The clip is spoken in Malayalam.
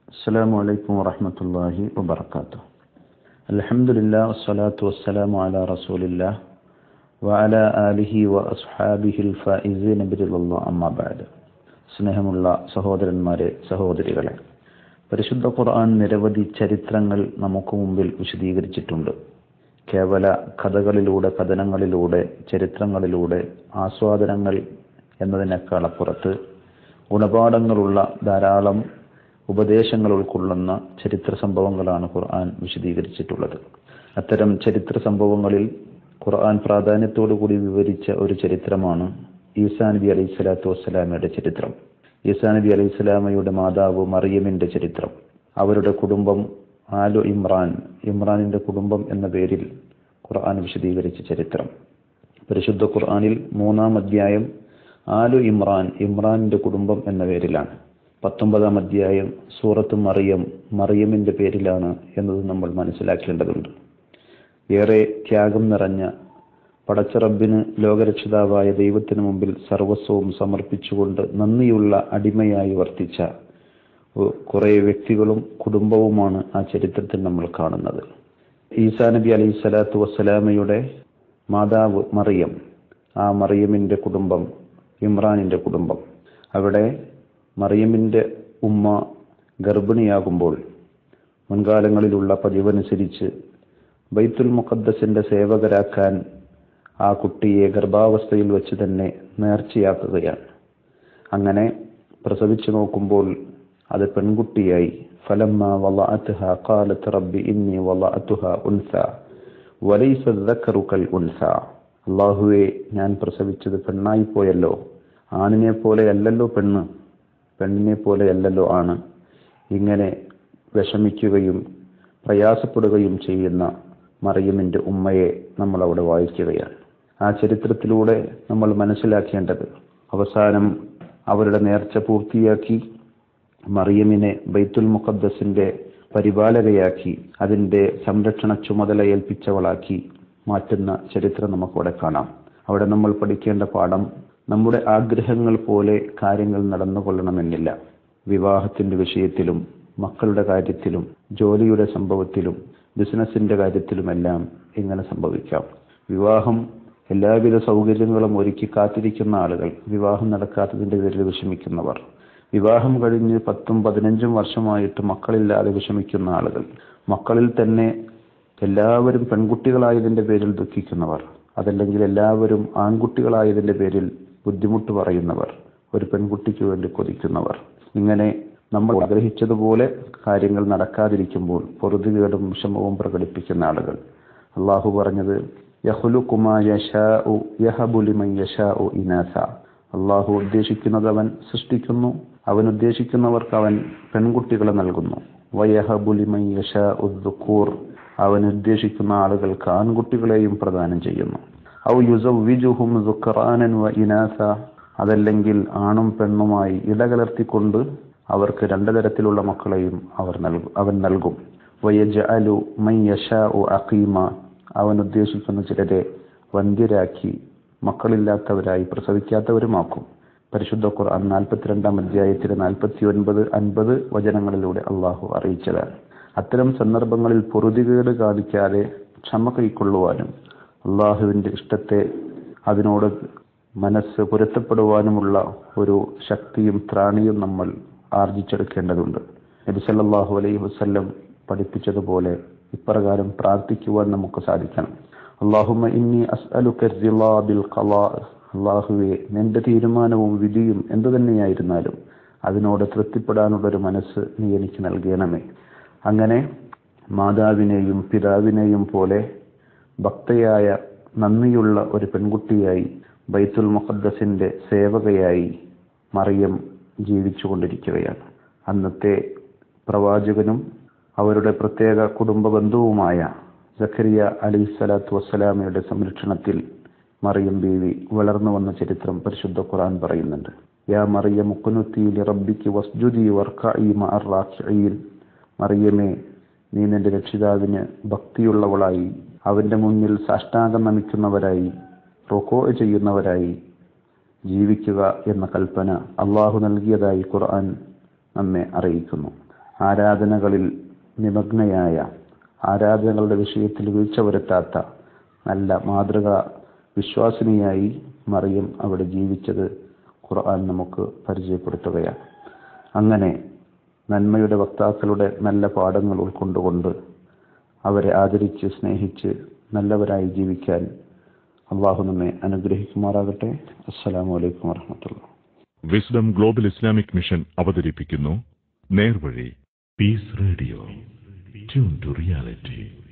السلام عليكم ورحمة الله وبركاته الحمد لله والصلاة والسلام على رسول الله وعلى آله وأصحابه الفائزين برضا الله أما بعد സ്നേഹമുള്ള സഹോദരന്മാരെ സഹോദരികളെ പരിശുദ്ധ ഖുർആൻ നിരവധി ചരിത്രങ്ങൾ നമുക്ക് മുമ്പിൽ വിശദീകരിച്ചിട്ടുണ്ട് കേവല കഥകളിലൂടെ കഥനങ്ങളിലൂടെ ചരിത്രങ്ങളിലൂടെ ആസ്വാദനങ്ങൾ എന്നതിനേക്കാൾ അപ്പുറത്ത് ഗുണപാഠങ്ങളുള്ള ധാരാളം ഉപദേശങ്ങൾ ഉൾക്കൊള്ളുന്ന ചരിത്ര സംഭവങ്ങളാണ് ഖുർആൻ വിശദീകരിച്ചിട്ടുള്ളത് അത്തരം ചരിത്ര സംഭവങ്ങളിൽ ഖുർആൻ പ്രാധാന്യത്തോടു കൂടി വിവരിച്ച ഒരു ചരിത്രമാണ് ഈസാ നബി അലൈഹി സ്വലാത്തു വസ്സലാമയുടെ ചരിത്രം ഈസാ നബി അലൈഹി സ്വലാമയുടെ മാതാവ് മറിയമിന്റെ ചരിത്രം അവരുടെ കുടുംബം ആലു ഇമ്രാൻ ഇമ്രാനിന്റെ കുടുംബം എന്ന പേരിൽ ഖുർആൻ വിശദീകരിച്ച ചരിത്രം പരിശുദ്ധ ഖുർആനിൽ മൂന്നാം അധ്യായം ആലു ഇമ്രാൻ ഇമ്രാനിന്റെ കുടുംബം എന്ന പേരിലാണ് പത്തൊമ്പതാം അധ്യായം സൂറത്ത് മറിയം മറിയമിന്റെ പേരിലാണ് എന്നത് നമ്മൾ മനസ്സിലാക്കേണ്ടതുണ്ട് ഏറെ ത്യാഗം നിറഞ്ഞ പടച്ചറബിന് ലോകരക്ഷിതാവായ ദൈവത്തിന് മുമ്പിൽ സർവസ്വവും സമർപ്പിച്ചുകൊണ്ട് നന്ദിയുള്ള അടിമയായി വർത്തിച്ച കുറേ വ്യക്തികളും കുടുംബവുമാണ് ആ ചരിത്രത്തിൽ നമ്മൾ കാണുന്നത് ഈസാ നബി അലൈഹി സ്വലാത്തു വസ്സലാമയുടെ മാതാവ് മറിയം ആ മറിയമിന്റെ കുടുംബം ഇമ്രാനിന്റെ കുടുംബം അവിടെ മറിയമിന്റെ ഉമ്മ ഗർഭിണിയാകുമ്പോൾ മുൻകാലങ്ങളിലുള്ള പതിവനുസരിച്ച് ബൈത്തുൽ മുഖദ്ദസിന്റെ സേവകരാക്കാൻ ആ കുട്ടിയെ ഗർഭാവസ്ഥയിൽ വെച്ച് തന്നെ നേർച്ചയാക്കുകയാണ് അങ്ങനെ പ്രസവിച്ചു നോക്കുമ്പോൾ അത് പെൺകുട്ടിയായി ഫലമ്മ വളഅത്ഹ ഖാലത്ത് റബ്ബി ഇന്നി വളഅത്ഹ ഉൻസ വലൈസ ദക്കറു കൽ ഉൻസ അള്ളാഹുവെ ഞാൻ പ്രസവിച്ചത് പെണ്ണായി പോയല്ലോ ആണിനെ പോലെ അല്ലല്ലോ പെണ്ണ് പെണ്ണിനെ പോലെ അല്ലല്ലോ ആണ് ഇങ്ങനെ വിഷമിക്കുകയും പ്രയാസപ്പെടുകയും ചെയ്യുന്ന മറിയമിന്റെ ഉമ്മയെ നമ്മൾ അവിടെ വായിക്കുകയാണ് ആ ചരിത്രത്തിലൂടെ നമ്മൾ മനസ്സിലാക്കേണ്ടത് അവസാനം അവരുടെ നേർച്ച പൂർത്തിയാക്കി മറിയമിനെ ബൈത്തുൽ മുഖദ്ദസിന്റെ പരിപാലകയാക്കി അതിന്റെ സംരക്ഷണ ചുമതല ഏൽപ്പിച്ചവളാക്കി മാറ്റുന്ന ചരിത്രം നമുക്കവിടെ കാണാം അവിടെ നമ്മൾ പഠിക്കേണ്ട പാഠം നമ്മുടെ ആഗ്രഹങ്ങൾ പോലെ കാര്യങ്ങൾ നടന്നുകൊള്ളണമെന്നില്ല വിവാഹത്തിന്റെ വിഷയത്തിലും മക്കളുടെ കാര്യത്തിലും ജോലിയുടെ സംഭവത്തിലും ബിസിനസിന്റെ കാര്യത്തിലുമെല്ലാം ഇങ്ങനെ സംഭവിക്കാം വിവാഹം എല്ലാവിധ സൗകര്യങ്ങളും ഒരുക്കി കാത്തിരിക്കുന്ന ആളുകൾ വിവാഹം നടക്കാത്തതിന്റെ പേരിൽ വിഷമിക്കുന്നവർ വിവാഹം കഴിഞ്ഞ് പത്തും പതിനഞ്ചും വർഷമായിട്ട് മക്കളില്ലാതെ വിഷമിക്കുന്ന ആളുകൾ മക്കളിൽ തന്നെ എല്ലാവരും പെൺകുട്ടികളായതിന്റെ പേരിൽ ദുഃഖിക്കുന്നവർ അതല്ലെങ്കിൽ എല്ലാവരും ആൺകുട്ടികളായതിന്റെ പേരിൽ ബുദ്ധിമുട്ട് പറയുന്നവർ ഒരു പെൺകുട്ടിക്ക് വേണ്ടി കൊതിക്കുന്നവർ ഇങ്ങനെ നമ്മൾ ആഗ്രഹിച്ചതുപോലെ കാര്യങ്ങൾ നടക്കാതിരിക്കുമ്പോൾ പൊറുതുകേടും വിഷമവും പ്രകടിപ്പിക്കുന്ന ആളുകൾ അള്ളാഹു പറഞ്ഞത് അള്ളാഹു ഉദ്ദേശിക്കുന്നത് അവൻ സൃഷ്ടിക്കുന്നു അവൻ ഉദ്ദേശിക്കുന്നവർക്ക് അവൻ പെൺകുട്ടികളെ നൽകുന്നു വയഹബുലിമയ്യൂർ അവൻ ഉദ്ദേശിക്കുന്ന ആളുകൾക്ക് ആൺകുട്ടികളെയും പ്രദാനം ചെയ്യുന്നു ഔ യുസവിജുഹും സുഖറാനൻ വ ഇനാസ അതല്ലെങ്കിൽ ആണും പെണ്ണുമായി ഇടകലർത്തിക്കൊണ്ട് അവർക്ക് രണ്ടു തരത്തിലുള്ള മക്കളെയും അവർ നൽകും അവൻ നൽകും വയജഅലു മയ്യഷാഉ അഖീമ അവൻ ഉദ്ദേശിക്കുന്ന ചിലരെ വന്ധ്യരാക്കി മക്കളില്ലാത്തവരായി പ്രസവിക്കാത്തവരുമാക്കും പരിശുദ്ധ ഖുർആൻ നാൽപ്പത്തിരണ്ടാം അധ്യായത്തിലെ നാൽപ്പത്തി ഒൻപത് അൻപത് വചനങ്ങളിലൂടെ അള്ളാഹു അറിയിച്ചതാണ് അത്തരം സന്ദർഭങ്ങളിൽ പൊറുതികേട് കാണിക്കാതെ ക്ഷമ കൈക്കൊള്ളുവാനും അള്ളാഹുവിന്റെ ഇഷ്ടത്തെ അതിനോട് മനസ്സ് പൊരുത്തപ്പെടുവാനുമുള്ള ഒരു ശക്തിയും ത്രാണിയും നമ്മൾ ആർജിച്ചെടുക്കേണ്ടതുണ്ട് നബി സല്ലല്ലാഹു അലൈഹി വസല്ലം പഠിപ്പിച്ചതുപോലെ ഇപ്രകാരം പ്രാർത്ഥിക്കുവാൻ നമുക്ക് സാധിക്കണം അള്ളാഹുമ്മ ഇന്നി അസ്അലുക റിളാ ബിൽ ഖലാ അള്ളാഹുവെ നിന്റെ തീരുമാനവും വിധിയും എന്തു തന്നെയായിരുന്നാലും അതിനോട് തൃപ്തിപ്പെടാനുള്ള ഒരു മനസ്സ് നീ എനിക്ക് നൽകണമേ അങ്ങനെ മാതാവിനെയും പിതാവിനെയും പോലെ ഭക്തയായ നന്ദിയുള്ള ഒരു പെൺകുട്ടിയായി ബൈത്തുൽ മുഖദ്ദസിന്റെ സേവകയായി മറിയം ജീവിച്ചുകൊണ്ടിരിക്കുകയാണ് അന്നത്തെ പ്രവാചകനും അവരുടെ പ്രത്യേക കുടുംബ ബന്ധുവുമായ സഖരിയ അലി സ്വലാത്തു വസ്സലാമയുടെ സംരക്ഷണത്തിൽ മറിയം ബീവി വളർന്നു വന്ന ചരിത്രം പരിശുദ്ധ ഖുർആൻ പറയുന്നുണ്ട് യാ മറിയ മുക്കുനുത്തിയിൽ റബ്ബിക്ക് വസ്ജുദി വർക്കീൻ മറിയമേ നീ നിന്റെ രക്ഷിതാവിന് ഭക്തിയുള്ളവളായി അവന്റെ മുന്നിൽ സാഷ്ടാംഗം നമിക്കുന്നവരായി റൊക്കോ ചെയ്യുന്നവരായി ജീവിക്കുക എന്ന കൽപ്പന അള്ളാഹു നൽകിയതായി ഖുർആൻ നമ്മെ അറിയിക്കുന്നു ആരാധനകളിൽ നിമഗ്നയായ ആരാധനകളുടെ വിഷയത്തിൽ വീഴ്ച വരുത്താത്ത നല്ല മാതൃക വിശ്വാസിനിയായി മറിയം അവിടെ ജീവിച്ചത് ഖുർആൻ നമുക്ക് പരിചയപ്പെടുത്തുകയാണ് അങ്ങനെ നന്മയുടെ വക്താക്കളുടെ നല്ല പാഠങ്ങൾ ഉൾക്കൊണ്ടുകൊണ്ട് അവരെ ആദരിച്ച് സ്നേഹിച്ച് നല്ലവരായി ജീവിക്കാൻ അള്ളാഹു നമ്മെ അനുഗ്രഹിക്കുമാറാകട്ടെ അസ്സലാമു അലൈക്കും വറഹമത്തുള്ള വിസ്ഡം ഗ്ലോബൽ ഇസ്ലാമിക് മിഷൻ അവതരിപ്പിക്കുന്നു Nervazhi peace radio tune to reality